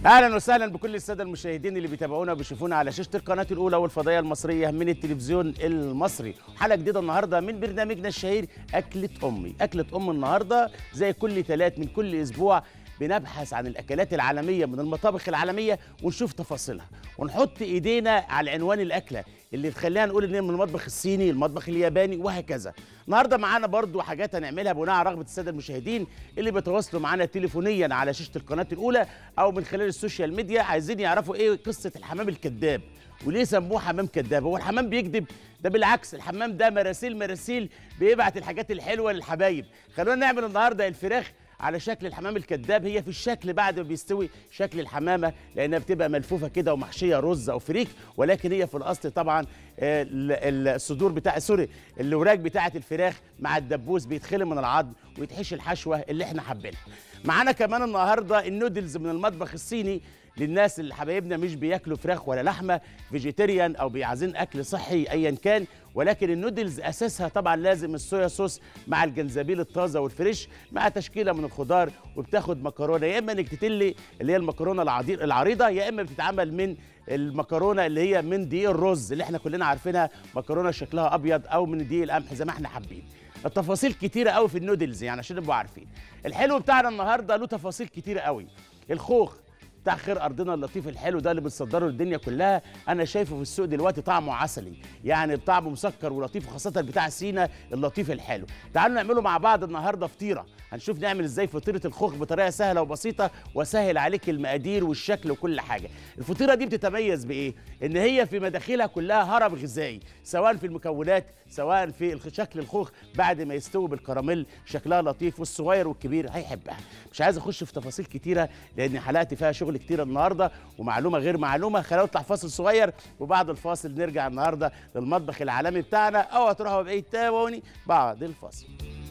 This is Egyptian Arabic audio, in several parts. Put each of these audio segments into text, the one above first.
اهلا وسهلا بكل الساده المشاهدين اللي بيتابعونا وبيشوفونا على شاشه القناه الاولى والفضائيه المصريه من التلفزيون المصري حلقه جديده النهارده من برنامجنا الشهير اكله امي اكله ام النهارده زي كل ثلاث من كل اسبوع بنبحث عن الاكلات العالميه من المطابخ العالميه ونشوف تفاصيلها ونحط ايدينا على عنوان الاكله اللي تخلينا نقول ان هي من المطبخ الصيني المطبخ الياباني وهكذا النهارده معانا برضو حاجات هنعملها بناء على رغبه الساده المشاهدين اللي بيتواصلوا معانا تليفونيا على شاشه القناه الاولى او من خلال السوشيال ميديا عايزين يعرفوا ايه قصه الحمام الكذاب وليه سموه حمام كذاب هو الحمام بيكذب ده بالعكس الحمام ده مراسيل مراسيل بيبعت الحاجات الحلوه للحبايب خلونا نعمل النهارده الفراخ على شكل الحمام الكذاب هي في الشكل بعد ما بيستوي شكل الحمامه لانها بتبقى ملفوفه كده ومحشيه رز او فريك ولكن هي في الاصل طبعا آه، ال- الصدور بتاع سوري الوراك بتاعه الفراخ مع الدبوس بيتخلي من العظم ويتحشي الحشوه اللي احنا حابينها معانا كمان النهارده النودلز من المطبخ الصيني للناس اللي حبايبنا مش بياكلوا فراخ ولا لحمه فيجيتيريان او عايزين اكل صحي ايا كان ولكن النودلز اساسها طبعا لازم الصويا صوص مع الجنزبيل الطازه والفريش مع تشكيله من الخضار وبتاخد مكرونه يا اما نكتتلي اللي هي المكرونه العضير العريضه يا اما بتتعمل من المكرونه اللي هي من دقيق الرز اللي احنا كلنا عارفينها مكرونه شكلها ابيض او من دقيق القمح زي ما احنا حابين التفاصيل كتيره قوي في النودلز يعني عشان نبقوا عارفين الحلو بتاعنا النهارده له تفاصيل كتيره قوي الخوخ بتاع خير ارضنا اللطيف الحلو ده اللي بتصدره للدنيا كلها انا شايفه في السوق دلوقتي طعمه عسلي يعني طعمه مسكر ولطيف وخاصه بتاع سينا اللطيف الحلو تعالوا نعمله مع بعض النهارده فطيره هنشوف نعمل ازاي فطيره الخوخ بطريقه سهله وبسيطه وسهل عليك المقادير والشكل وكل حاجه الفطيره دي بتتميز بايه ان هي في مداخلها كلها هرم غذائي سواء في المكونات سواء في الخ- شكل الخوخ بعد ما يستوي بالكراميل شكلها لطيف والصغير والكبير هيحبها مش عايز اخش في تفاصيل كتيره لان حلقت فيها شغل كتير النهارده ومعلومه غير معلومه خلينا نطلع فاصل صغير وبعد الفاصل نرجع النهارده للمطبخ العالمي بتاعنا او هتروحوا بعيد تابعوني بعد الفاصل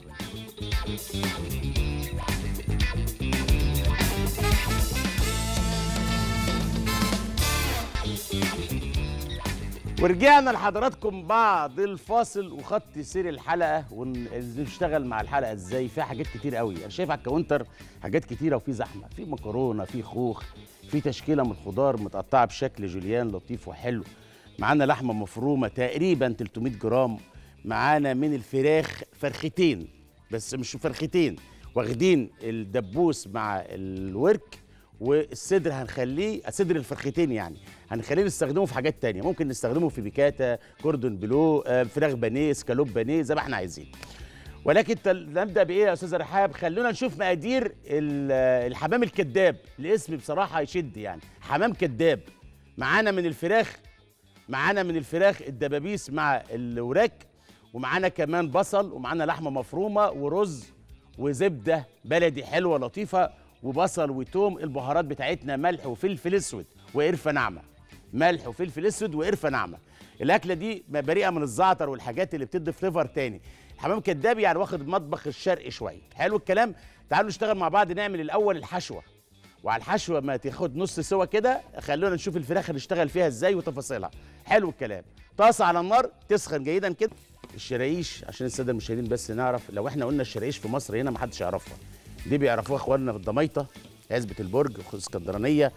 ورجعنا لحضراتكم بعد الفاصل وخط سير الحلقه ونشتغل مع الحلقه ازاي فيها حاجات كتير قوي انا شايف على الكاونتر حاجات كتيره وفي زحمه في مكرونه في خوخ في تشكيله من الخضار متقطعه بشكل جوليان لطيف وحلو معانا لحمه مفرومه تقريبا 300 جرام معانا من الفراخ فرختين بس مش فرختين واخدين الدبوس مع الورك والصدر هنخليه صدر الفرختين يعني هنخليه نستخدمه في حاجات تانية ممكن نستخدمه في بيكاتا كوردون بلو آه، فراخ بانيه سكالوب بانيه زي ما احنا عايزين ولكن تل- نبدا بايه يا استاذه رحاب خلونا نشوف مقادير ال- آه، الحمام الكذاب الاسم بصراحه يشد يعني حمام كذاب معانا من الفراخ معانا من الفراخ الدبابيس مع الوراك ومعانا كمان بصل ومعانا لحمه مفرومه ورز وزبده بلدي حلوه لطيفه وبصل وتوم البهارات بتاعتنا ملح وفلفل اسود وقرفه ناعمه ملح وفلفل اسود وقرفه ناعمه الاكله دي بريئه من الزعتر والحاجات اللي بتدي فليفر تاني الحمام كداب يعني واخد المطبخ الشرقي شويه حلو الكلام تعالوا نشتغل مع بعض نعمل الاول الحشوه وعلى الحشوه ما تاخد نص سوا كده خلونا نشوف الفراخ هنشتغل فيها ازاي وتفاصيلها حلو الكلام طاسه على النار تسخن جيدا كده الشرايش عشان الساده المشاهدين بس نعرف لو احنا قلنا الشرايش في مصر هنا ما حدش يعرفها دي بيعرفوها اخواننا في الضميطه عزبه البرج الاسكندرانيه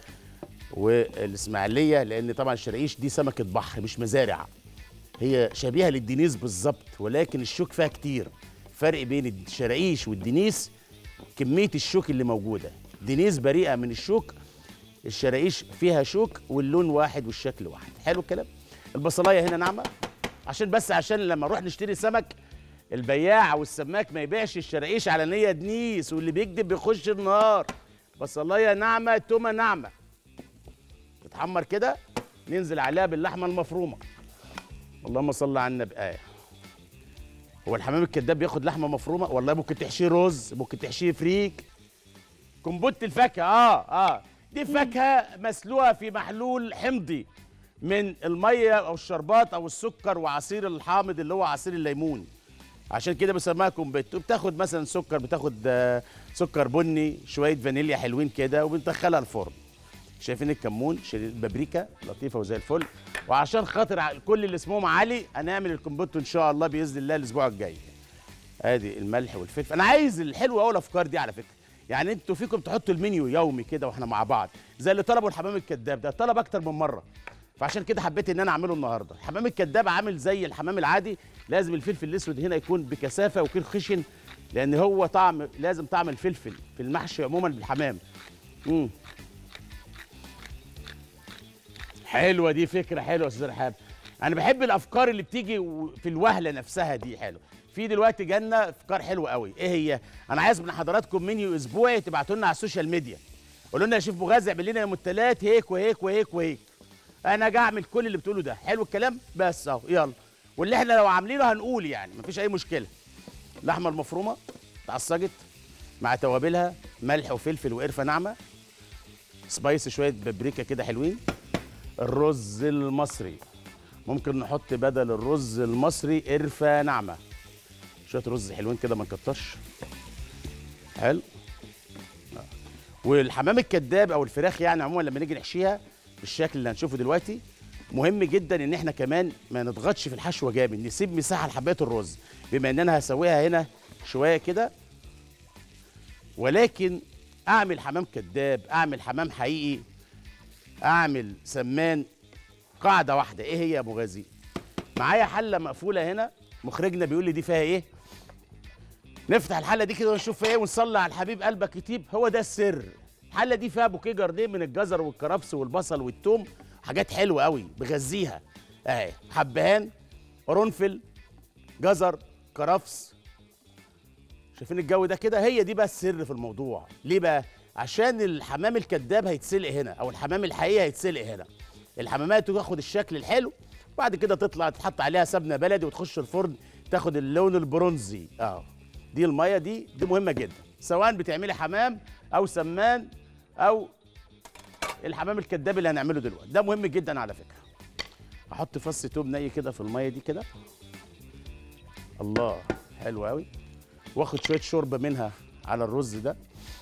والاسماعيليه لان طبعا الشرايش دي سمكه بحر مش مزارع هي شبيهه للدنيس بالظبط ولكن الشوك فيها كتير فرق بين الشرايش والدنيس كميه الشوك اللي موجوده دنيس بريئه من الشوك الشرايش فيها شوك واللون واحد والشكل واحد حلو الكلام البصلايه هنا ناعمه عشان بس عشان لما نروح نشتري سمك البياع او السماك ما يبيعش الشرايش على نيه دنيس واللي بيكذب بيخش النار بصلايه ناعمه تومه ناعمه تتحمر كده ننزل عليها باللحمه المفرومه اللهم صل على النبي آية هو الحمام الكذاب بياخد لحمه مفرومه والله ممكن تحشيه رز ممكن تحشيه فريك كمبوت الفاكهه اه اه دي فاكهه مسلوقه في محلول حمضي من الميه او الشربات او السكر وعصير الحامض اللي هو عصير الليمون عشان كده بسموها كومبيت وبتاخد مثلا سكر بتاخد آه، سكر بني شويه فانيليا حلوين كده وبندخلها الفرن شايفين الكمون شايفين البابريكا لطيفه وزي الفل وعشان خاطر ع- كل اللي اسمهم علي هنعمل الكومبوتو ان شاء الله باذن الله الاسبوع الجاي ادي الملح والفلفل انا عايز الحلو قوي الافكار دي على فكره يعني انتوا فيكم تحطوا المنيو يومي كده واحنا مع بعض زي اللي طلبوا الحمام الكذاب ده طلب اكتر من مره فعشان كده حبيت ان انا اعمله النهارده الحمام الكذاب عامل زي الحمام العادي لازم الفلفل الاسود هنا يكون بكثافه ويكون خشن لان هو طعم لازم طعم الفلفل في المحشي عموما بالحمام امم حلوه دي فكره حلوه يا استاذ رحاب انا بحب الافكار اللي بتيجي و- في الوهله نفسها دي حلو في دلوقتي جالنا افكار حلوه قوي ايه هي انا عايز من حضراتكم منيو اسبوعي تبعتوا لنا على السوشيال ميديا قولوا لنا يا شيف مغازي اعمل لنا يوم الثلاث هيك وهيك وهيك وهيك انا جاي اعمل كل اللي بتقوله ده حلو الكلام بس اهو يلا واللي احنا لو عاملينه هنقول يعني مفيش اي مشكله اللحمه المفرومه اتعصجت مع توابلها ملح وفلفل وقرفه ناعمه سبايس شويه بابريكا كده حلوين الرز المصري ممكن نحط بدل الرز المصري قرفه ناعمه شويه رز حلوين كده ما نكترش حلو آه. والحمام الكداب او الفراخ يعني عموما لما نيجي نحشيها بالشكل اللي هنشوفه دلوقتي مهم جدا ان احنا كمان ما نضغطش في الحشوه جامد نسيب مساحه لحبات الرز بما ان انا هسويها هنا شويه كده ولكن اعمل حمام كداب اعمل حمام حقيقي اعمل سمان قاعده واحده ايه هي يا ابو غازي معايا حله مقفوله هنا مخرجنا بيقول لي دي فيها ايه نفتح الحله دي كده ونشوف فيها ايه ونصلي على الحبيب قلبك يطيب هو ده السر الحله دي فيها بوكيه جارديه من الجزر والكرفس والبصل والثوم حاجات حلوه قوي بغذيها اهي حبهان قرنفل جزر كرفس شايفين الجو ده كده هي دي بقى السر في الموضوع ليه بقى عشان الحمام الكذاب هيتسلق هنا او الحمام الحقيقي هيتسلق هنا الحمامات تاخد الشكل الحلو وبعد كده تطلع تحط عليها سمنه بلدي وتخش الفرن تاخد اللون البرونزي اه دي الميه دي دي مهمه جدا سواء بتعملي حمام او سمان او الحمام الكذاب اللي هنعمله دلوقتي ده مهم جدا على فكره احط فص توم ني كده في الميه دي كده الله حلو قوي واخد شويه شوربه منها على الرز ده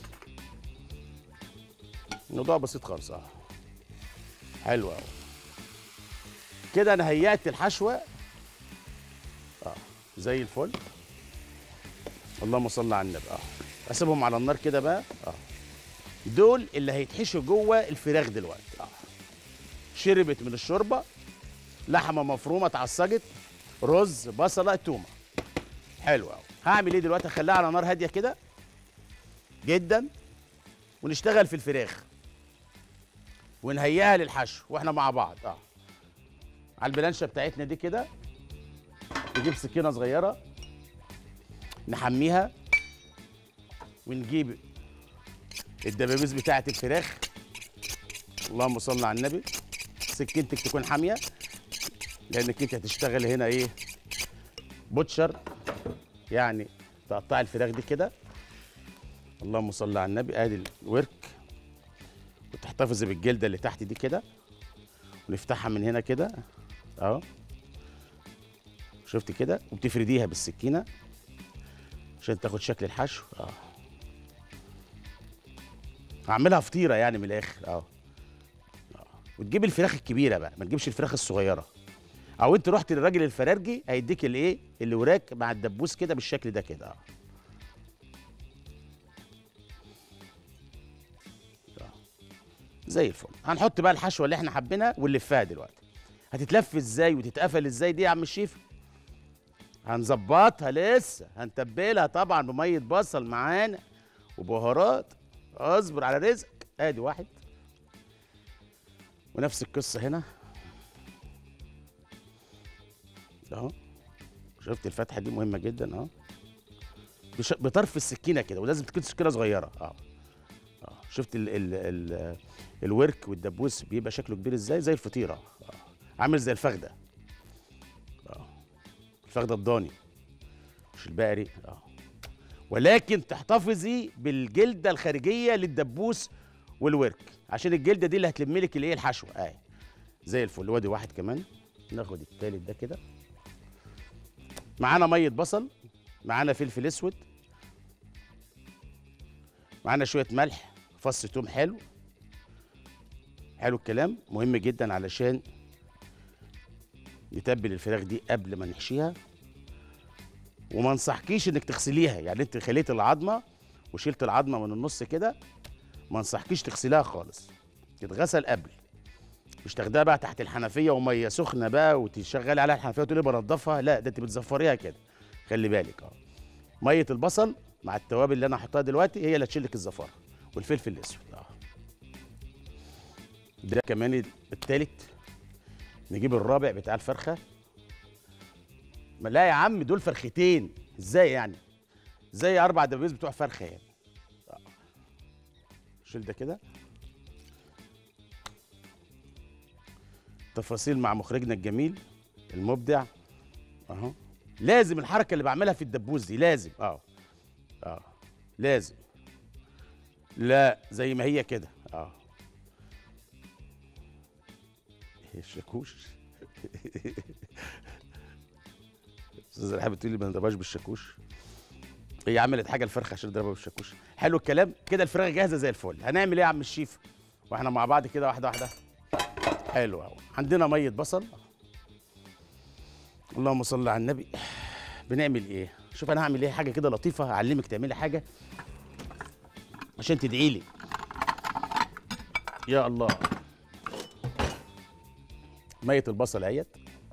الموضوع بسيط خالص اه حلو قوي كده انا هيأت الحشوه اه زي الفل اللهم صل على النبي اه اسيبهم على النار كده بقى اه دول اللي هيتحشوا جوه الفراخ دلوقتي اه شربت من الشوربه لحمه مفرومه اتعصجت رز بصله تومه حلو قوي هعمل ايه دلوقتي اخليها على نار هاديه كده جدا ونشتغل في الفراخ ونهيئها للحشو واحنا مع بعض اه على البلانشه بتاعتنا دي كده نجيب سكينه صغيره نحميها ونجيب الدبابيس بتاعه الفراخ اللهم صل على النبي سكينتك تكون حاميه لانك انت هتشتغل هنا ايه بوتشر يعني تقطع الفراخ دي كده اللهم صل على النبي ادي الورك وتحتفظي بالجلده اللي تحت دي كده ونفتحها من هنا كده اهو شفت كده وبتفرديها بالسكينه عشان تاخد شكل الحشو اه هعملها فطيره يعني من الاخر اه آه. وتجيب الفراخ الكبيره بقى ما تجيبش الفراخ الصغيره او انت رحت للراجل الفرارجي هيديك الايه اللي وراك مع الدبوس كده بالشكل ده كده اه آه. زي الفل هنحط بقى الحشوه اللي احنا حابينها ونلفها دلوقتي هتتلف ازاي وتتقفل ازاي دي يا عم الشيف هنظبطها لسه هنتبلها طبعا بميه بصل معانا وبهارات اصبر على رزقك ادي واحد ونفس القصه هنا اهو شفت الفتحه دي مهمه جدا اهو بش- بطرف السكينه كده ولازم تكون سكينه صغيره اه اه شفت ال ال ال الورك والدبوس بيبقى شكله كبير ازاي زي الفطيره اه عامل زي الفخده اه الفخده الضاني مش البقري اه ولكن تحتفظي بالجلده الخارجيه للدبوس والورك عشان الجلده دي اللي هتلم لك الايه الحشوه اهي زي الفل وادي واحد كمان ناخد التالت ده كده معانا ميه بصل معانا فلفل اسود معانا شويه ملح فص توم حلو حلو الكلام مهم جدا علشان نتبل الفراخ دي قبل ما نحشيها وما انصحكيش انك تغسليها يعني انت خليت العظمه وشلت العظمه من النص كده ما انصحكيش تغسليها خالص تتغسل قبل مش تاخديها بقى تحت الحنفيه وميه سخنه بقى وتشغلي عليها الحنفيه وتقولي بنضفها لا ده انت بتزفريها كده خلي بالك اه ميه البصل مع التوابل اللي انا هحطها دلوقتي هي اللي هتشيل لك الزفاره والفلفل الاسود اه ده كمان التالت نجيب الرابع بتاع الفرخه ما لا يا عم دول فرختين ازاي يعني زي اربع دبابيس بتوع فرخه يعني آه. شيل ده كده تفاصيل مع مخرجنا الجميل المبدع اهو لازم الحركه اللي بعملها في الدبوس دي لازم اه اه لازم لا زي ما هي كده اه إيه الشاكوش استاذ رحاب بتقول لي ما نضربهاش بالشاكوش هي عملت حاجه الفرخه عشان نضربها بالشاكوش حلو الكلام كده الفراخ جاهزه زي الفل هنعمل ايه يا عم الشيف واحنا مع بعض كده واحده واحده حلو قوي عندنا ميه بصل اللهم صل على النبي بنعمل ايه شوف انا هعمل ايه حاجه كده لطيفه هعلمك تعملي حاجه عشان تدعي لي يا الله ميه البصل اهيت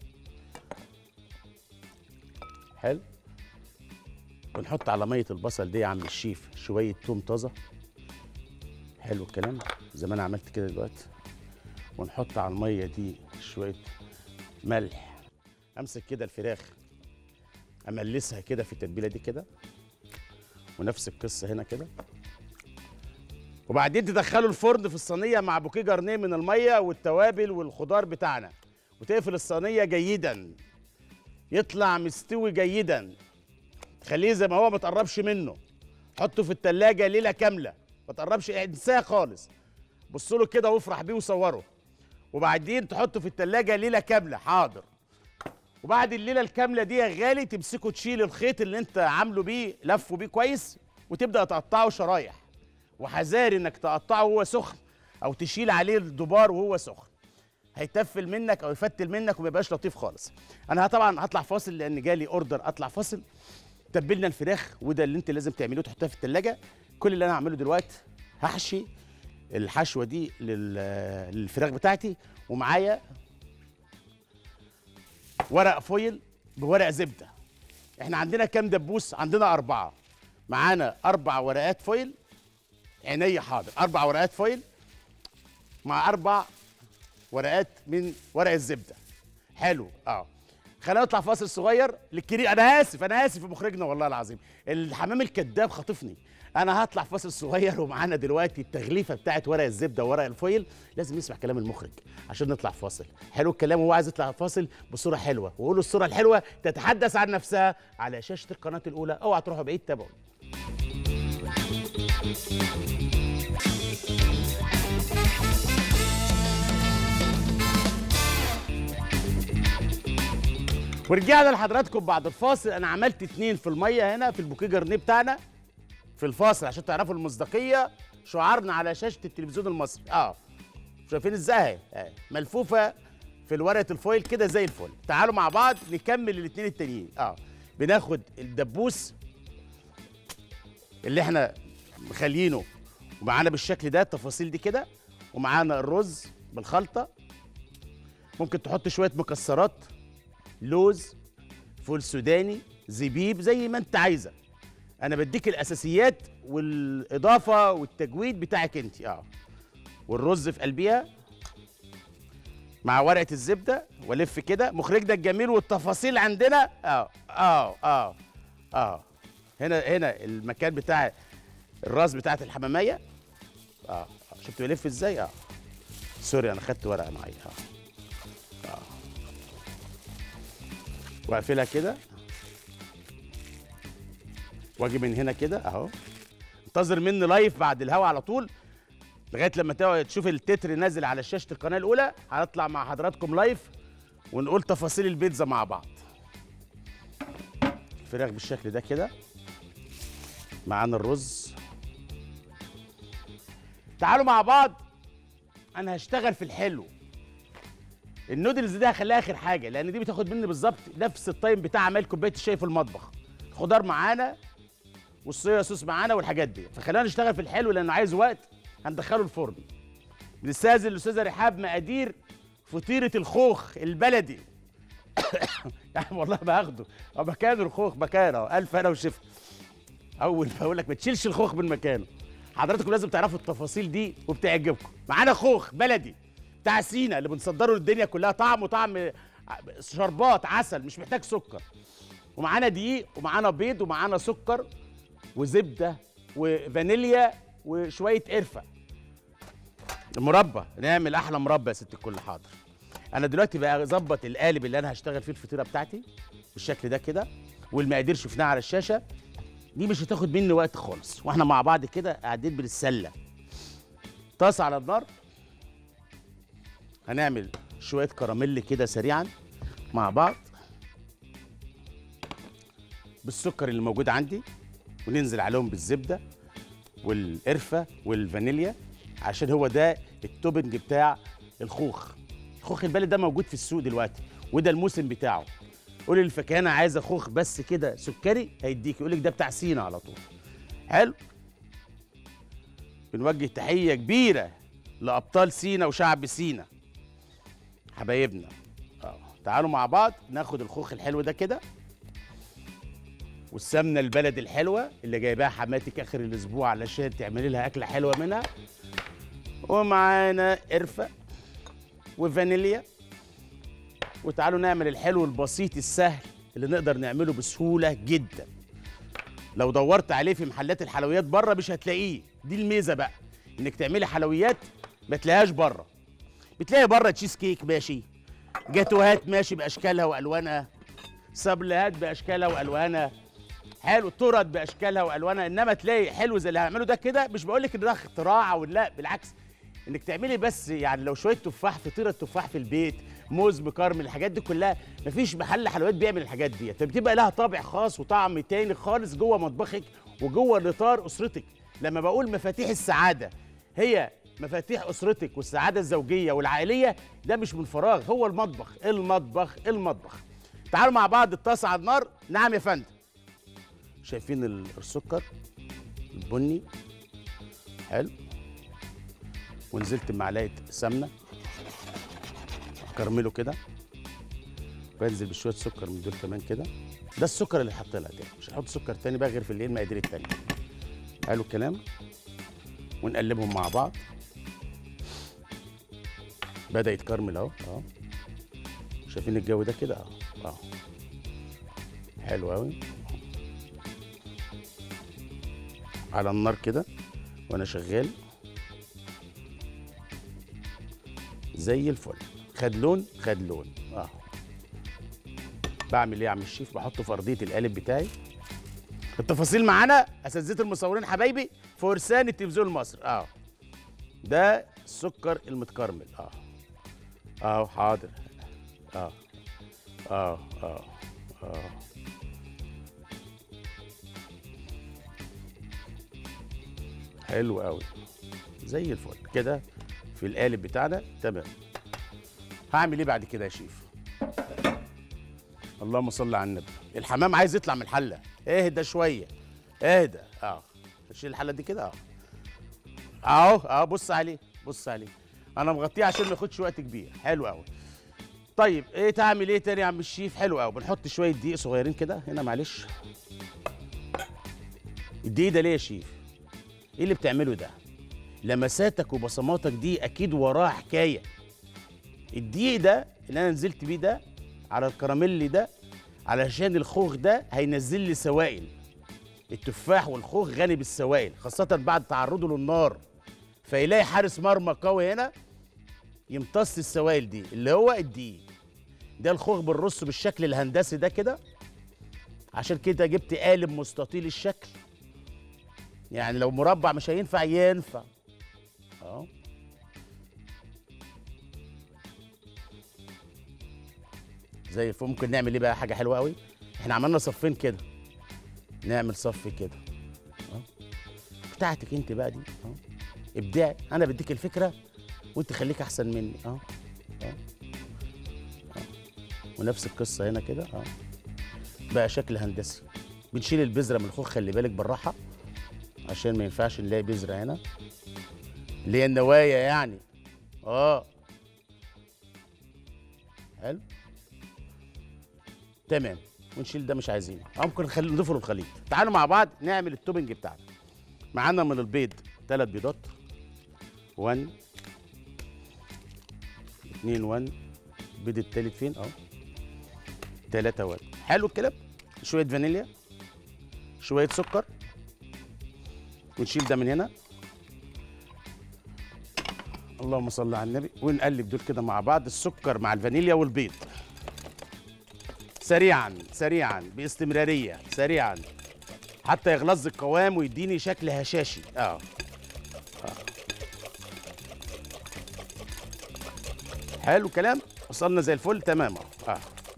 حلو ونحط على ميه البصل دي يا عم الشيف شويه توم طازه حلو الكلام زي ما انا عملت كده دلوقتي ونحط على الميه دي شويه ملح امسك كده الفراخ املسها كده في التتبيله دي كده ونفس القصه هنا كده وبعدين تدخلوا الفرن في الصينيه مع بوكيه جرنيه من الميه والتوابل والخضار بتاعنا وتقفل الصينيه جيدا يطلع مستوي جيدا تخليه زي ما هو ما تقربش منه حطه في التلاجة ليله كامله ما تقربش انساه خالص بص له كده وافرح بيه وصوره وبعدين تحطه في التلاجة ليله كامله حاضر وبعد الليله الكامله دي يا غالي تمسكه تشيل الخيط اللي انت عامله بيه لفه بيه كويس وتبدا تقطعه شرايح وحذاري انك تقطعه وهو سخن او تشيل عليه الدبار وهو سخن هيتفل منك او يفتل منك وما يبقاش لطيف خالص انا طبعا هطلع فاصل لان جالي اوردر اطلع فاصل تبلنا الفراخ وده اللي انت لازم تعمليه تحطها في التلاجة كل اللي انا هعمله دلوقتي هحشي الحشوه دي لل- للفراخ بتاعتي ومعايا ورق فويل بورق زبده احنا عندنا كام دبوس عندنا اربعه معانا اربع ورقات فويل عينيا حاضر اربع ورقات فويل مع اربع ورقات من ورق الزبده حلو اه خلينا نطلع فاصل صغير للكريم انا اسف انا اسف يا مخرجنا والله العظيم الحمام الكذاب خاطفني انا هطلع فاصل صغير ومعانا دلوقتي التغليفه بتاعت ورق الزبده وورق الفويل لازم يسمع كلام المخرج عشان نطلع فاصل حلو الكلام وهو عايز يطلع فاصل بصوره حلوه وقولوا الصوره الحلوه تتحدث عن نفسها على شاشه القناه الاولى اوعى تروحوا بعيد تابعوني ورجعنا لحضراتكم بعد الفاصل انا عملت اتنين في الميه هنا في البوكيه جرنيه بتاعنا في الفاصل عشان تعرفوا المصداقيه شعارنا على شاشه التلفزيون المصري اه شايفين ازاي اهي ملفوفه في الورقه الفويل كده زي الفل تعالوا مع بعض نكمل الاتنين التانيين اه بناخد الدبوس اللي احنا مخلينه ومعانا بالشكل ده التفاصيل دي كده ومعانا الرز بالخلطه ممكن تحط شويه مكسرات لوز فول سوداني زبيب زي ما انت عايزه انا بديك الاساسيات والاضافه والتجويد بتاعك انت اه والرز في قلبيها مع ورقه الزبده والف كده مخرجنا الجميل والتفاصيل عندنا اه اه اه اه هنا هنا المكان بتاع الراس بتاعت الحماميه اه آه. شفت بلف ازاي اه سوري انا خدت ورقه معايا اه اه واقفلها كده واجي من هنا كده اهو انتظر مني لايف بعد الهوا على طول لغايه لما تقعد تشوف التتر نازل على شاشه القناه الاولى هنطلع مع حضراتكم لايف ونقول تفاصيل البيتزا مع بعض الفراخ بالشكل ده كده معانا الرز تعالوا مع بعض انا هشتغل في الحلو النودلز دي هخليها اخر حاجه لان دي بتاخد مني بالظبط نفس التايم بتاع عمل كوبايه الشاي في المطبخ خضار معانا والصويا صوص معانا والحاجات دي فخلينا نشتغل في الحلو لانه عايز وقت هندخله الفرن بنستاذن الاستاذه رحاب مقادير فطيره الخوخ البلدي يعني والله باخده اه مكان الخوخ مكانه الف انا وشفا اول ما اقول لك ما تشيلش الخوخ من مكانه حضراتكم لازم تعرفوا التفاصيل دي وبتعجبكم معانا خوخ بلدي بتاع سينا اللي بنصدره للدنيا كلها طعمه طعم شربات عسل مش محتاج سكر ومعانا دقيق ومعانا بيض ومعانا سكر وزبده وفانيليا وشويه قرفه المربى نعمل احلى مربى يا ست الكل حاضر انا دلوقتي بقى اظبط القالب اللي انا هشتغل فيه الفطيره بتاعتي بالشكل ده كده والمقادير شفناها على الشاشه دي مش هتاخد مني وقت خالص واحنا مع بعض كده قاعدين بنتسلى طاسه على النار هنعمل شويه كراميل كده سريعا مع بعض بالسكر اللي موجود عندي وننزل عليهم بالزبده والقرفه والفانيليا عشان هو ده التوبنج بتاع الخوخ الخوخ البلدي ده موجود في السوق دلوقتي وده الموسم بتاعه قول للفكهانه عايزه خوخ بس كده سكري هيديك يقول لك ده بتاع سينا على طول حلو بنوجه تحيه كبيره لابطال سينا وشعب سينا حبايبنا اه تعالوا مع بعض ناخد الخوخ الحلو ده كده والسمنه البلد الحلوه اللي جايباها حماتك اخر الاسبوع علشان تعملي لها اكله حلوه منها ومعانا قرفه وفانيليا وتعالوا نعمل الحلو البسيط السهل اللي نقدر نعمله بسهوله جدا لو دورت عليه في محلات الحلويات بره مش هتلاقيه دي الميزه بقى انك تعملي حلويات ما تلاقيهاش بره بتلاقي بره تشيز كيك ماشي جاتوهات ماشي باشكالها والوانها سابلهات باشكالها والوانها حلو تورت باشكالها والوانها انما تلاقي حلو زي اللي هعمله ده كده مش بقول لك ان ده اختراع او لا بالعكس انك تعملي بس يعني لو شويه تفاح فطيره تفاح في البيت موز مكرمل الحاجات دي كلها مفيش محل حلويات بيعمل الحاجات دي فبتبقى لها طابع خاص وطعم تاني خالص جوه مطبخك وجوه اطار اسرتك لما بقول مفاتيح السعاده هي مفاتيح اسرتك والسعاده الزوجيه والعائليه ده مش من فراغ هو المطبخ المطبخ المطبخ تعالوا مع بعض الطاسه على النار نعم يا فندم شايفين ال- السكر البني حلو ونزلت بمعلقه سمنه كرمله كده بنزل بشويه سكر من دول كمان كده ده السكر اللي حط لها كده مش هحط سكر تاني بقى غير في الايه المقادير التانيه حلو الكلام ونقلبهم مع بعض بدا يتكرمل اهو اهو شايفين الجو ده كده اهو اهو حلو قوي على النار كده وانا شغال زي الفل خد لون خد لون اه بعمل ايه يا عم الشيف بحطه في ارضيه القالب بتاعي التفاصيل معانا اساتذه المصورين حبايبي فرسان التلفزيون المصري اه ده السكر المتكرمل اه اه حاضر اه اه اه اه حلو قوي زي الفل كده في القالب بتاعنا تمام هعمل ايه بعد كده يا شيف اللهم صل على النبي الحمام عايز يطلع من الحله اهدى شويه اهدى اه شيل الحله دي كده اه اهو اه بص عليه بص عليه انا مغطيه عشان ما ياخدش وقت كبير حلو قوي طيب ايه تعمل ايه تاني يا عم الشيف حلو قوي بنحط شويه دقيق صغيرين كده هنا معلش الدقيق ده ليه يا شيف ايه اللي بتعمله ده لمساتك وبصماتك دي اكيد وراها حكايه الدقيق ده اللي انا نزلت بيه ده على الكراميل ده علشان الخوخ ده هينزل لي سوائل التفاح والخوخ غني بالسوائل خاصة بعد تعرضه للنار فيلاقي حارس مرمى قوي هنا يمتص السوائل دي اللي هو الدقيق ده الخوخ بنرصه بالشكل الهندسي ده كده عشان كده جبت قالب مستطيل الشكل يعني لو مربع مش هينفع ينفع اه زي الفل ممكن نعمل ايه بقى حاجه حلوه قوي احنا عملنا صفين كده نعمل صف كده اه بتاعتك انت بقى دي اه ابداعي انا بديك الفكره وانت خليك احسن مني اه اه اه ونفس القصه هنا كده اه بقى شكل هندسي بنشيل البذره من الخوخ خلي بالك بالراحه عشان ما ينفعش نلاقي بذره هنا اللي هي النوايا يعني اه حلو تمام ونشيل ده مش عايزينه أو ممكن نخلي نضيفه للخليط تعالوا مع بعض نعمل التوبنج بتاعنا معانا من البيض ثلاث بيضات 1 2 1 البيض التالت فين اهو 3 1 حلو الكلام شويه فانيليا شويه سكر ونشيل ده من هنا اللهم صل على النبي ونقلب دول كده مع بعض السكر مع الفانيليا والبيض سريعا سريعا باستمراريه سريعا حتى يغلظ القوام ويديني شكل هشاشي اه, آه. حلو الكلام وصلنا زي الفل تمام اهو اه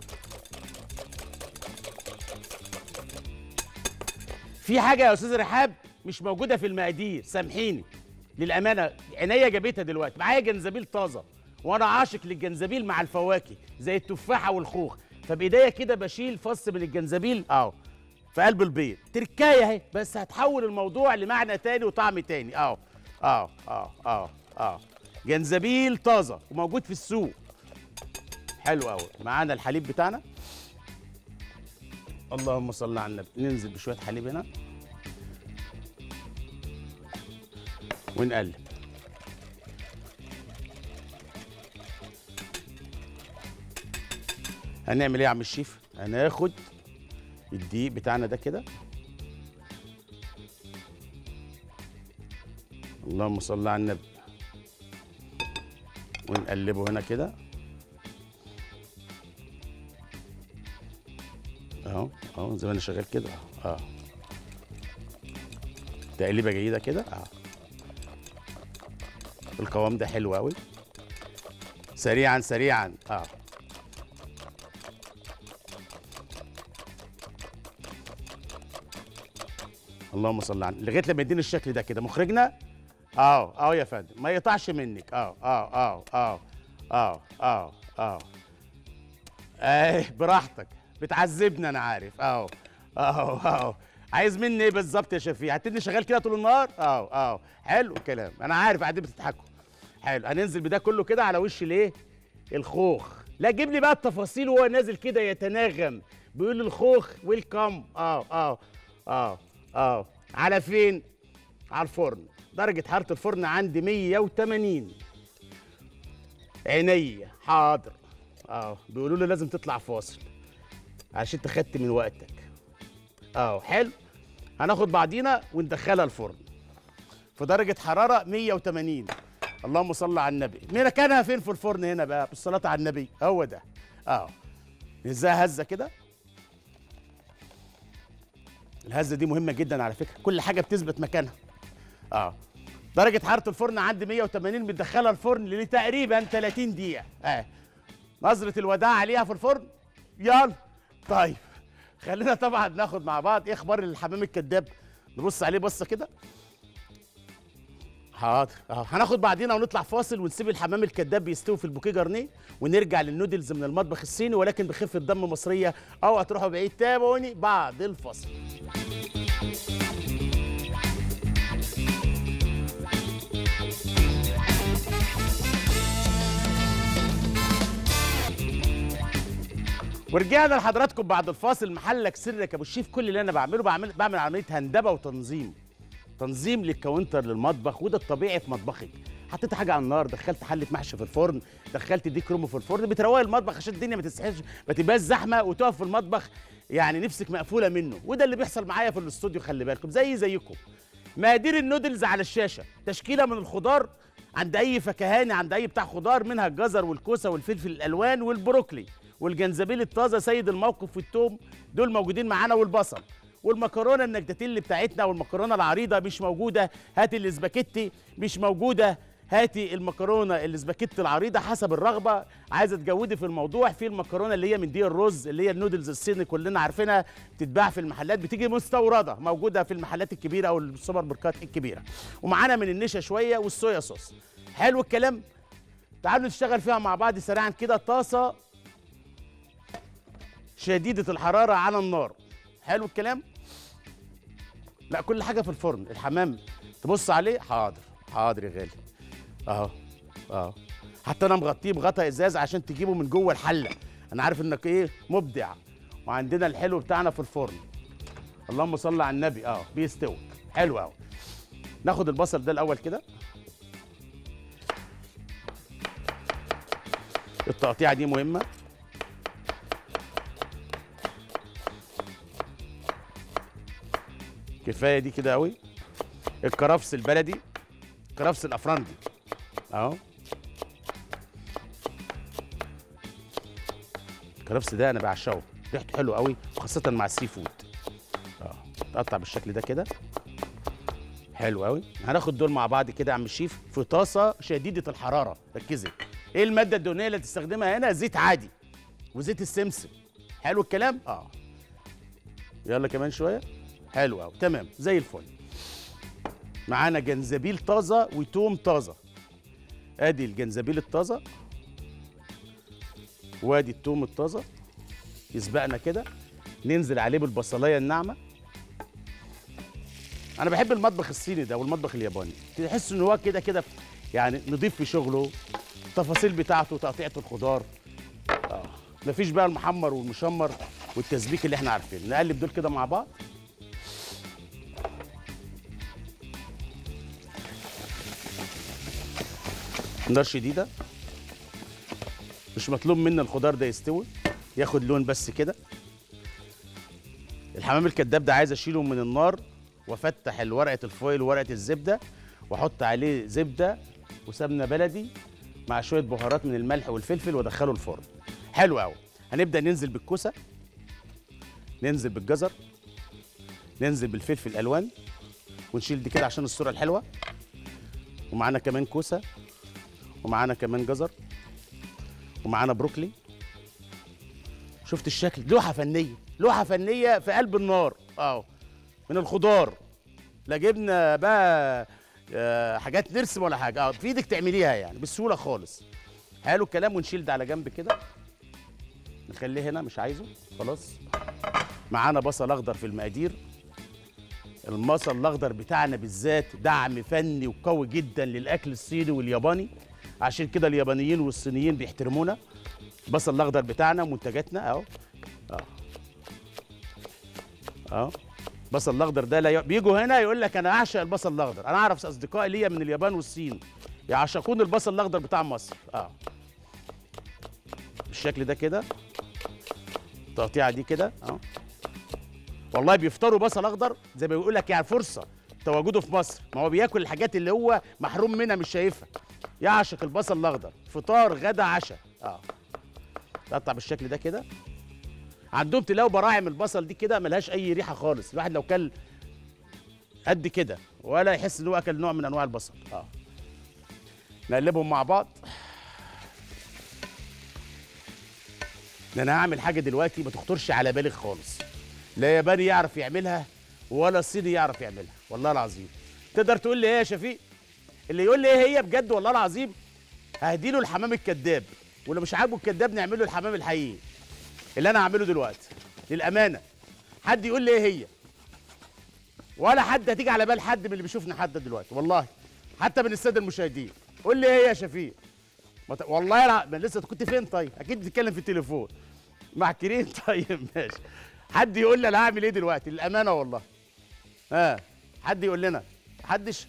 في حاجه يا استاذ رحاب مش موجوده في المقادير سامحيني للامانه عينيا جابتها دلوقتي معايا جنزبيل طازه وانا عاشق للجنزبيل مع الفواكه زي التفاحه والخوخ فبايديا كده بشيل فص من الجنزبيل اهو في قلب البيض تركايه اهي بس هتحول الموضوع لمعنى تاني وطعم تاني اهو اهو اهو اهو اهو جنزبيل طازه وموجود في السوق حلو قوي معانا الحليب بتاعنا اللهم صل على النبي ننزل بشويه حليب هنا ونقلب هنعمل ايه يا عم الشيف هناخد الدقيق بتاعنا ده كده اللهم صل على النبي ونقلبه هنا كده اهو اهو زي ما انا شغال كده اه تقليبه جيده كده اه القوام ده حلو قوي سريعا سريعا اه اللهم صل على لغايه لما يديني الشكل ده كده مخرجنا اه اه يا فندم ما يقطعش منك اه اه اه اه اه اه اه ايه براحتك بتعذبني انا عارف اه اه اه عايز مني ايه بالظبط يا شفيع هتدني شغال كده طول النهار اه اه حلو الكلام انا عارف قاعدين بتضحكوا حلو هننزل بده كله كده على وش الايه الخوخ لا جيب لي بقى التفاصيل وهو نازل كده يتناغم بيقول الخوخ ويلكم اه اه اه اه على فين على الفرن درجة حرارة الفرن عندي 180 عينيا حاضر اه بيقولوا لي لازم تطلع فاصل عشان انت خدت من وقتك اه حلو هناخد بعضينا وندخلها الفرن في درجة حرارة 180 اللهم صل على النبي مكانها فين في الفرن هنا بقى بالصلاة على النبي هو ده اه ازاي هزة كده الهزة دي مهمة جدا على فكرة كل حاجة بتثبت مكانها اه درجة حرارة الفرن عندي 180 بتدخلها الفرن لتقريبا 30 دقيقة اه نظرة الوداع عليها في الفرن يلا طيب خلينا طبعا ناخد مع بعض ايه اخبار الحمام الكذاب نبص عليه بصه كده حاضر اه هناخد بعدينا ونطلع فاصل ونسيب الحمام الكذاب يستوي في البوكيه جرنيه ونرجع للنودلز من المطبخ الصيني ولكن بخفه دم مصريه او هتروحوا بعيد تابعوني بعد الفاصل ورجعنا لحضراتكم بعد الفاصل محلك سرك يا ابو الشيف كل اللي انا بعمله بعمل بعمل عمليه هندبه وتنظيم تنظيم للكاونتر للمطبخ وده الطبيعي في مطبخك حطيت حاجه على النار دخلت حله محشي في الفرن دخلت ديك رومي في الفرن بتروق المطبخ عشان الدنيا ما تسحش ما تبقاش زحمه وتقف في المطبخ يعني نفسك مقفوله منه وده اللي بيحصل معايا في الاستوديو خلي بالكم زي زيكم مقادير النودلز على الشاشه تشكيله من الخضار عند اي فكهاني عند اي بتاع خضار منها الجزر والكوسه والفلفل الالوان والبروكلي والجنزبيل الطازه سيد الموقف والثوم دول موجودين معانا والبصل والمكرونه النجدتيل بتاعتنا والمكرونه العريضه مش موجوده هاتي الاسباجيتي مش موجوده هاتي المكرونه الاسباجيتي العريضه حسب الرغبه عايزه تجودي في الموضوع في المكرونه اللي هي من دي الرز اللي هي النودلز الصيني كلنا عارفينها بتتباع في المحلات بتيجي مستورده موجوده في المحلات الكبيره او السوبر ماركات الكبيره ومعانا من النشا شويه والصويا صوص حلو الكلام تعالوا نشتغل فيها مع بعض سريعا كده طاسه شديده الحراره على النار حلو الكلام لا كل حاجه في الفرن الحمام تبص عليه حاضر حاضر يا غالي اهو اهو حتى انا مغطيه بغطا ازاز عشان تجيبه من جوه الحله انا عارف انك ايه مبدع وعندنا الحلو بتاعنا في الفرن اللهم صل على النبي اه بيستوي حلو قوي ناخد البصل ده الاول كده التقطيعه دي مهمه كفايه دي كده قوي الكرفس البلدي الكرفس الافرنجي اهو الكرفس ده انا بعشقه ريحته حلوه قوي وخاصه مع السي فود اه تقطع بالشكل ده كده حلو قوي هناخد دول مع بعض كده يا عم الشيف في طاسه شديده الحراره ركزي ايه الماده الدهنيه اللي تستخدمها هنا زيت عادي وزيت السمسم حلو الكلام اه يلا كمان شويه حلو قوي تمام زي الفل معانا جنزبيل طازه وتوم طازه ادي الجنزبيل الطازه وادي التوم الطازه يسبقنا كده ننزل عليه بالبصلايه الناعمه انا بحب المطبخ الصيني ده والمطبخ الياباني تحس ان هو كده كده يعني نضيف في شغله التفاصيل بتاعته تقطيعه الخضار اه مفيش بقى المحمر والمشمر والتسبيك اللي احنا عارفينه نقلب دول كده مع بعض نار شديده مش مطلوب منا الخضار ده يستوي ياخد لون بس كده الحمام الكداب ده عايز اشيله من النار وافتح ورقه الفويل وورقه الزبده واحط عليه زبده وسمنه بلدي مع شويه بهارات من الملح والفلفل وادخله الفرن حلو قوي هنبدا ننزل بالكوسه ننزل بالجزر ننزل بالفلفل الالوان ونشيل دي كده عشان الصوره الحلوه ومعانا كمان كوسه ومعانا كمان جزر ومعانا بروكلي شفت الشكل لوحه فنيه لوحه فنيه في قلب النار اه من الخضار لا جبنا بقى آه، حاجات نرسم ولا حاجه اه في ايدك تعمليها يعني بسهوله خالص حلو الكلام ونشيل ده على جنب كده نخليه هنا مش عايزه خلاص معانا بصل اخضر في المقادير البصل الاخضر بتاعنا بالذات دعم فني وقوي جدا للاكل الصيني والياباني عشان كده اليابانيين والصينيين بيحترمونا البصل الاخضر بتاعنا منتجاتنا اهو اه اه البصل الاخضر ده لا ي... بيجوا هنا يقول لك انا اعشق البصل الاخضر انا اعرف اصدقائي ليا من اليابان والصين يعشقون البصل الاخضر بتاع مصر اه بالشكل ده كده التقطيعه دي كده اه والله بيفطروا بصل اخضر زي ما بيقول لك يعني فرصه تواجده في مصر ما هو بياكل الحاجات اللي هو محروم منها مش شايفها يعشق البصل الاخضر فطار غدا عشاء اه تقطع بالشكل ده كده عندهم تلاقوا براعم البصل دي كده ملهاش اي ريحه خالص الواحد لو كل قد كده ولا يحس ان هو اكل نوع من انواع البصل اه نقلبهم مع بعض ده انا هعمل حاجه دلوقتي ما تخطرش على بالك خالص لا ياباني يعرف يعملها ولا صيني يعرف يعملها والله العظيم تقدر تقول لي ايه يا شفيق اللي يقول لي ايه هي بجد والله العظيم هديله الحمام الكذاب واللي مش عاجبه الكذاب نعمل له الحمام الحقيقي اللي انا هعمله دلوقتي للامانه حد يقول لي ايه هي ولا حد هتيجي على بال حد من اللي بيشوفنا حد دلوقتي والله حتى من الساده المشاهدين قول لي ايه هي يا شفيق ما ت- والله لا ما لسه كنت فين طيب اكيد بتتكلم في التليفون مع كريم طيب ماشي حد يقول لي انا هعمل ايه دلوقتي للامانه والله ها آه. حد يقول لنا محدش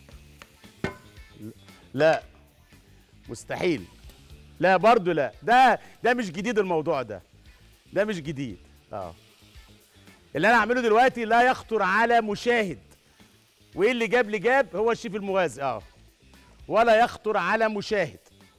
لا مستحيل لا برضو لا ده ده مش جديد الموضوع ده ده مش جديد اه اللي انا هعمله دلوقتي لا يخطر على مشاهد وايه اللي جاب لي جاب هو الشيف المغازي اه ولا يخطر على مشاهد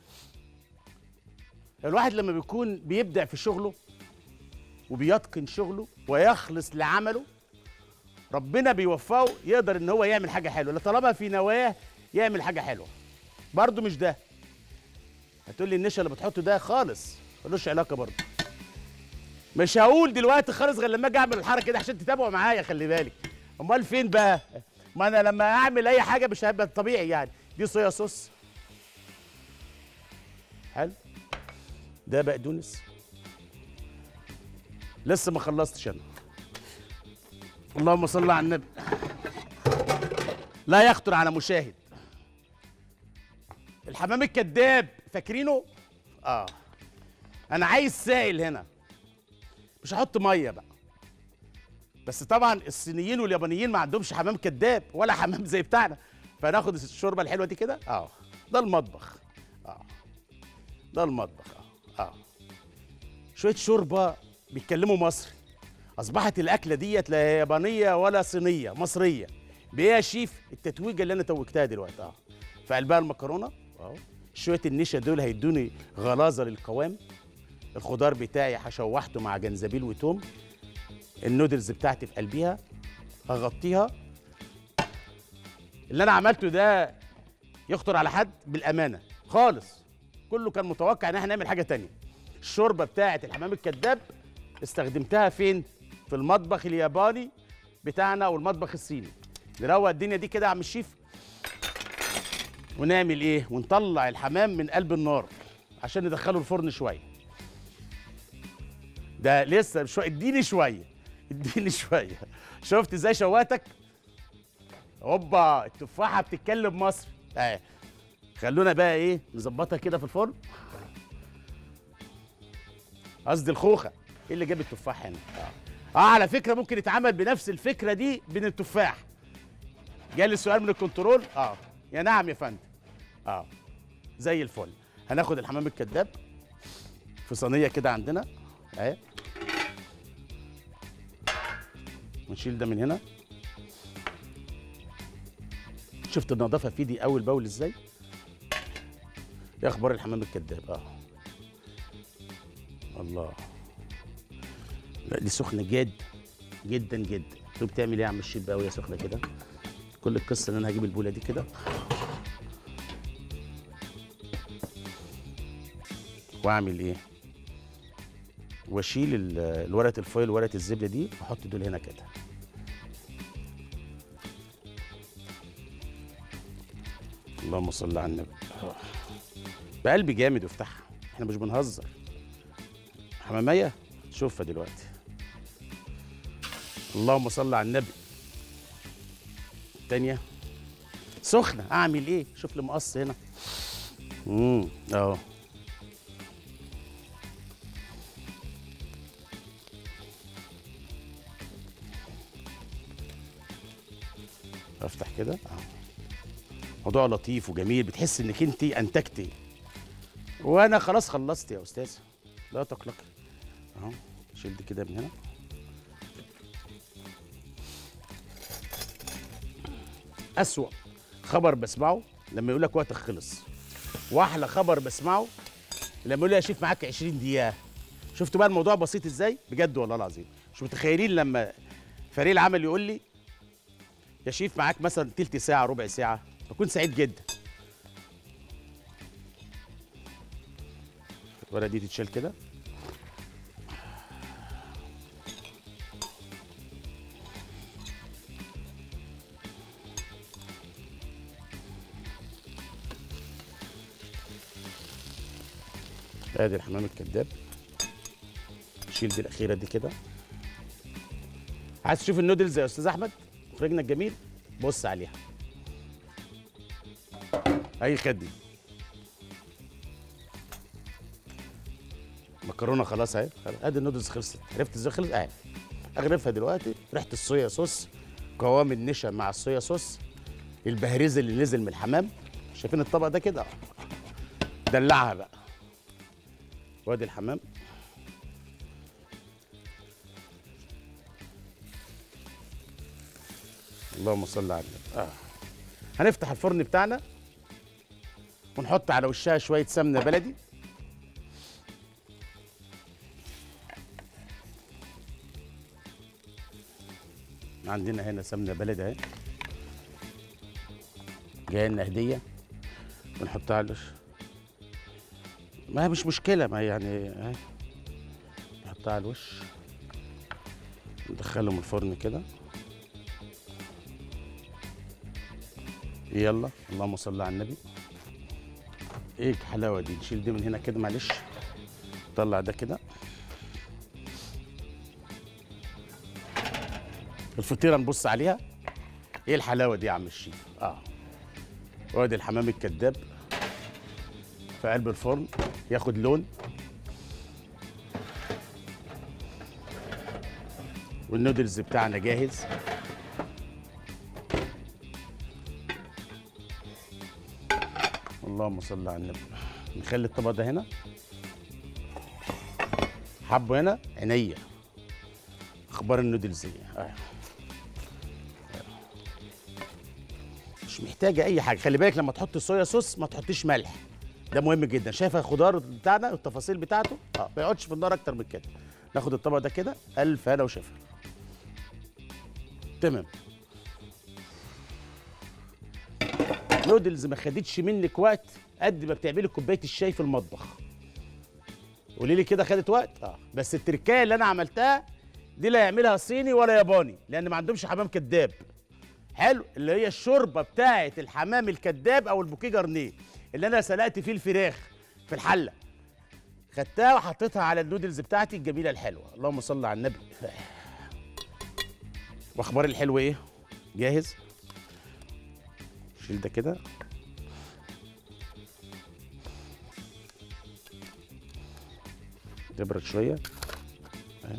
الواحد لما بيكون بيبدع في شغله وبيتقن شغله ويخلص لعمله ربنا بيوفقه يقدر ان هو يعمل حاجه حلوه طالما في نواه يعمل حاجه حلوه برضه مش ده هتقول لي النشا اللي بتحطه ده خالص ملوش علاقه برضه مش هقول دلوقتي خالص غير لما اجي اعمل الحركه دي عشان تتابعوا معايا خلي بالك امال فين بقى ما انا لما اعمل اي حاجه مش هيبقى طبيعي يعني دي صويا صوص حلو ده بقدونس لسه ما خلصتش انا اللهم صل على النبي لا يخطر على مشاهد الحمام الكذاب فاكرينه اه انا عايز سائل هنا مش هحط ميه بقى بس طبعا الصينيين واليابانيين ما عندهمش حمام كذاب ولا حمام زي بتاعنا فناخد الشوربه الحلوه دي كده اه ده المطبخ اه ده المطبخ اه اه شويه شوربه بيتكلموا مصري اصبحت الاكله ديت لا يابانيه ولا صينيه مصريه بايه يا شيف التتويجه اللي انا توجتها دلوقتي اه في قلبها المكرونه اهو شويه النشا دول هيدوني غلاظه للقوام الخضار بتاعي هشوحته مع جنزبيل وتوم النودلز بتاعتي في قلبيها هغطيها اللي انا عملته ده يخطر على حد بالامانه خالص كله كان متوقع ان احنا نعمل حاجه تانية الشوربه بتاعه الحمام الكذاب استخدمتها فين في المطبخ الياباني بتاعنا والمطبخ الصيني نروق الدنيا دي كده يا عم الشيف ونعمل ايه ونطلع الحمام من قلب النار عشان ندخله الفرن شويه ده لسه شويه اديني شويه اديني شويه شفت ازاي شواتك هوبا التفاحه بتتكلم مصري اه خلونا بقى ايه نظبطها كده في الفرن قصدي الخوخه ايه اللي جاب التفاح هنا اه, آه على فكره ممكن يتعمل بنفس الفكره دي بين التفاح جالي السؤال من الكنترول اه يا نعم يا فندم اه زي الفل هناخد الحمام الكذاب في صينيه كده عندنا اهي ونشيل ده من هنا شفت النظافه في دي اول باول ازاي ايه اخبار الحمام الكذاب اه الله لا دي سخنه جد جدا جدا انت بتعمل ايه يا عم الشيف بقى وهي سخنه كده كل القصه ان انا هجيب البوله دي كده واعمل ايه واشيل ال- الورقه الفويل ورقه الزبده دي واحط دول هنا كده اللهم صل على النبي آه. بقلبي جامد وافتحها احنا مش بنهزر حمامية شوفها دلوقتي اللهم صل على النبي التانية سخنة أعمل إيه؟ شوف لي مقص هنا امم أهو افتح كده اهو موضوع لطيف وجميل بتحس انك انت انتجتي وانا خلاص خلصت يا استاذ لا تقلقي اهو شيل دي كده من هنا اسوأ خبر بسمعه لما يقول لك وقتك خلص واحلى خبر بسمعه لما يقول لي يا شيف معاك 20 دقيقه شفتوا بقى الموضوع بسيط ازاي بجد والله العظيم مش متخيلين لما فريق العمل يقول لي يا شيف معاك مثلا تلت ساعه ربع ساعه بكون سعيد جدا الورقه دي تتشال كده ادي الحمام الكذاب شيل دي الاخيره دي كده عايز تشوف النودلز يا استاذ احمد مخرجنا الجميل بص عليها اي خدمه مكرونه خلاص اهي خلاص. ادي النودلز خلصت عرفت ازاي خلص اهي اغرفها دلوقتي ريحه الصويا صوص قوام النشا مع الصويا صوص البهريز اللي نزل من الحمام شايفين الطبق ده كده دلعها بقى وادي الحمام اللهم صل على النبي آه. هنفتح الفرن بتاعنا ونحط على وشها شويه سمنه بلدي عندنا هنا سمنه بلدي اهي جايه لنا هديه بنحطها على الوش ما هي مش مشكله ما هي يعني اهي نحطها على الوش ندخلهم الفرن كده يلا اللهم صل على النبي ايه الحلاوه دي نشيل دي من هنا كده معلش طلع ده كده الفطيره نبص عليها ايه الحلاوه دي يا عم الشيف اه وادي الحمام الكذاب في قلب الفرن ياخد لون والنودلز بتاعنا جاهز اللهم صل على النبي نخلي الطبق ده هنا حبه هنا عينيا اخبار النودلز ايه آه. مش محتاجه اي حاجه خلي بالك لما تحط صويا صوص ما تحطيش ملح ده مهم جدا شايف الخضار بتاعنا والتفاصيل بتاعته اه ما يقعدش في النار اكتر من كده ناخد الطبق ده كده الف هنا وشفا تمام نودلز ما خدتش منك وقت قد ما بتعملي كوبايه الشاي في المطبخ قولي لي كده خدت وقت اه بس التركايه اللي انا عملتها دي لا يعملها صيني ولا ياباني لان ما عندهمش حمام كذاب حلو اللي هي الشوربه بتاعه الحمام الكذاب او البوكيه جارنيه اللي انا سلقت فيه الفراخ في الحله خدتها وحطيتها على النودلز بتاعتي الجميله الحلوه اللهم صل على النبي واخبار الحلو ايه جاهز شيل ده كده تبرد شويه أهي.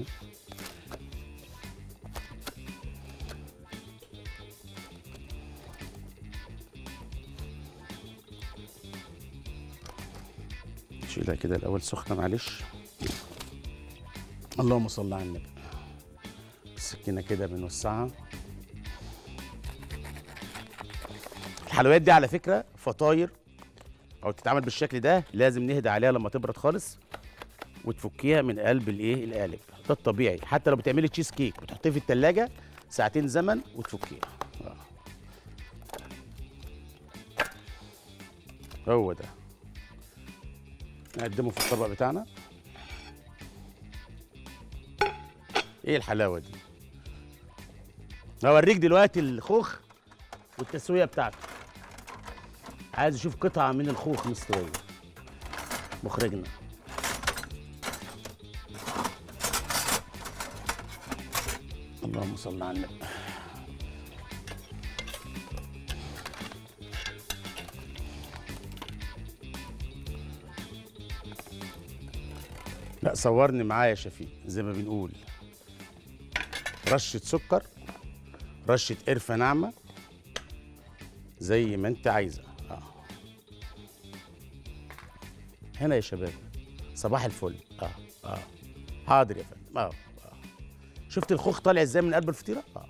نشيلها كده الاول سخنه معلش اللهم صل على النبي السكينه كده بنوسعها الحلويات دي على فكره فطاير او تتعمل بالشكل ده لازم نهدى عليها لما تبرد خالص وتفكيها من قلب الايه القالب ده الطبيعي حتى لو بتعملي تشيز كيك بتحطيه في التلاجة ساعتين زمن وتفكيها آه. هو ده نقدمه في الطبق بتاعنا ايه الحلاوه دي هوريك دلوقتي الخوخ والتسويه بتاعته عايز اشوف قطعه من الخوخ مستويه مخرجنا اللهم صل على النبي لا صورني معايا يا شفيق زي ما بنقول رشة سكر رشة قرفة ناعمة زي ما انت عايزة اه هنا يا شباب صباح الفل اه اه حاضر يا فندم اه اه شفت الخوخ طالع ازاي من قلب الفطيرة اه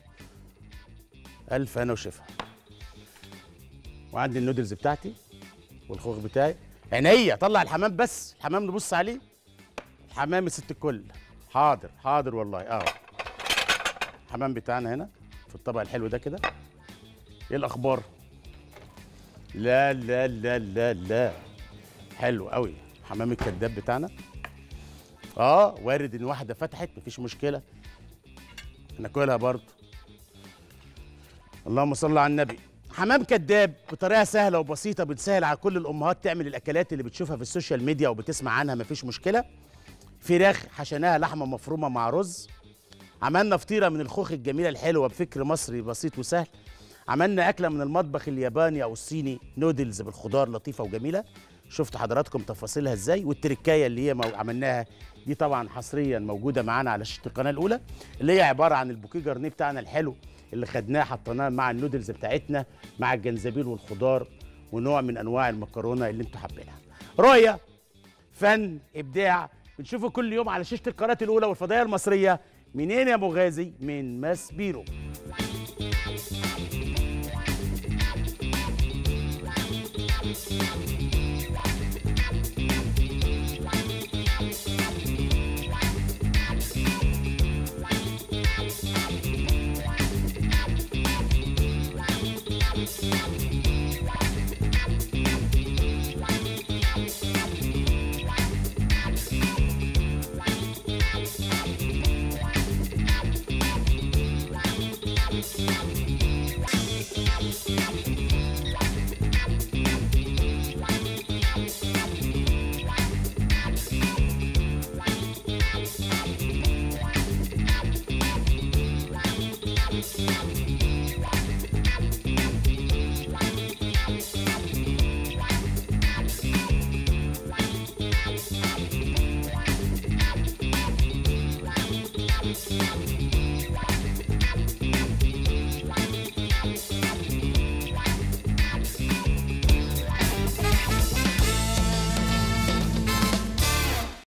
ألف أنا وشفا وعندي النودلز بتاعتي والخوخ بتاعي عينيا طلع الحمام بس الحمام نبص عليه الحمام يا ست الكل حاضر حاضر والله اه الحمام بتاعنا هنا في الطبق الحلو ده كده ايه الاخبار لا لا لا لا لا حلو قوي حمام الكذاب بتاعنا اه وارد ان واحده فتحت مفيش مشكله ناكلها برضه اللهم صل على النبي حمام كذاب بطريقه سهله وبسيطه بتسهل على كل الامهات تعمل الاكلات اللي بتشوفها في السوشيال ميديا وبتسمع عنها مفيش مشكله فراخ حشيناها لحمه مفرومه مع رز عملنا فطيره من الخوخ الجميله الحلوه بفكر مصري بسيط وسهل عملنا اكله من المطبخ الياباني او الصيني نودلز بالخضار لطيفه وجميله شفت حضراتكم تفاصيلها ازاي والتركايه اللي هي مو- عملناها دي طبعا حصريا موجوده معانا على شاشه القناه الاولى اللي هي عباره عن البوكيه جارنيه بتاعنا الحلو اللي خدناه حطيناه مع النودلز بتاعتنا مع الجنزبيل والخضار ونوع من انواع المكرونه اللي انتوا حابينها رؤيه فن ابداع بنشوفه كل يوم على شاشه القناه الاولى والفضائيه المصريه منين يا مغازي من ماس بيرو